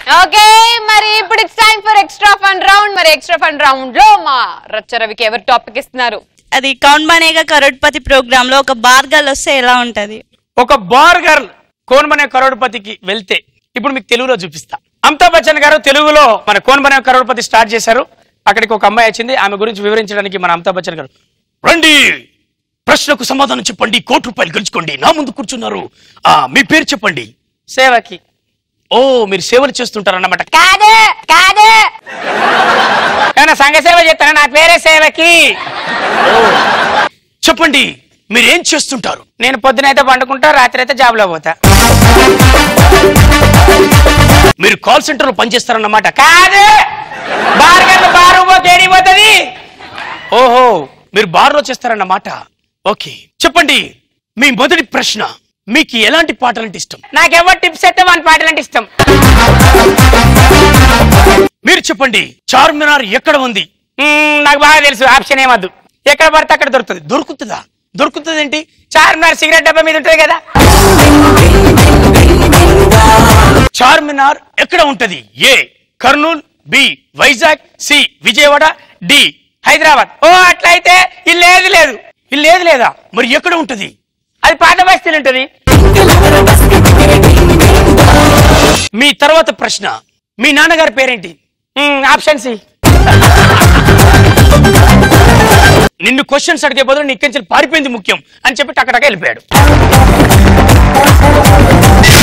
okay మరి ఇప్పుడు it's time for extra fun round మరి ఎక్స్ట్రా ఫన్ రౌండ్ లో మా రచ్చ రవికి ఎవరు టాపిక్ ఇస్తున్నారు అది కౌన్ బనేగా కరోడ్పతి ప్రోగ్రామ్ లో ఒక బార్ గర్ల్ వస్తే ఎలా ఉంటది ఒక బార్ గర్ల్ కోన్ బనే కరోడ్పతికి వెళ్తే ఇప్పుడు మీకు తెలుగులో చూపిస్తా అమితాబ్ బచ్చన్ గారు తెలుగులో మన కోన్ బనే కరోడ్పతి స్టార్ట్ చేశారు అక్కడికి ఒక అమ్మాయి వచ్చింది ఆమె గురించి వివరించడానికి మన అమితాబ్ బచ్చన్ గారు రండి ప్రశ్నకు సమాధానం చెప్పండి కోటి రూపాయలు గెలుచుకోండి నా ముందు కూర్చున్నారు ఆ మీ పేరు చెప్పండి సేవకి ఓ మీరు సేవలు చేస్తుంటారన్నమాట కాదే కాదే ఏమైనా సంఘ సేవ చేస్తారా నా పేరే సేవకి చెప్పండి మీరు ఏం చేస్తుంటారు నేను పొద్దునైతే పండుకుంటా రాత్రి అయితే జాబ్ లో పోతా మీరు కాల్ సెంటర్ లో పనిచేస్తారన్నమాట కాదు బార్ గంట బార్ పోతే పోతుంది ఓహో మీరు బార్ లో చేస్తారన్నమాట ఓకే చెప్పండి మీ మొదటి ప్రశ్న మీకు ఎలాంటి పాటలంటే ఇష్టం నాకెవరు టిప్స్ అయితే మన పాటలంటే ఇష్టం మీరు చెప్పండి చార్మినార్ ఎక్కడ ఉంది మ్మ్, నాకు బాగా తెలుసు ఆప్షన్ ఏమద్దు ఎక్కడ పడితే అక్కడ దొరుకుతుంది దొరుకుతుందా దొరుకుతుంది ఏంటి చార్మినార్ సిగరెట్ డబ్బా మీద ఉంటుంది కదా చార్మినార్ ఎక్కడ ఉంటది A Kurnool B Vizag C Vijayawada D Hyderabad ఓ అట్లయితే ఇల్లు ఏది లేదు ఇల్లు ఏది లేదా మరి ఎక్కడ ఉంటది అది పాత బస్తీలు ఉంటది మీ తర్వాత ప్రశ్న మీ నాన్నగారి పేరేంటి మ్మ్, ఆప్షన్ సి నిన్ను క్వశ్చన్స్ అడిగే బదులు నీ ఇక్కడి నుంచి పారిపోయింది ముఖ్యం అని చెప్పి అక్కడికి వెళ్ళిపోయాడు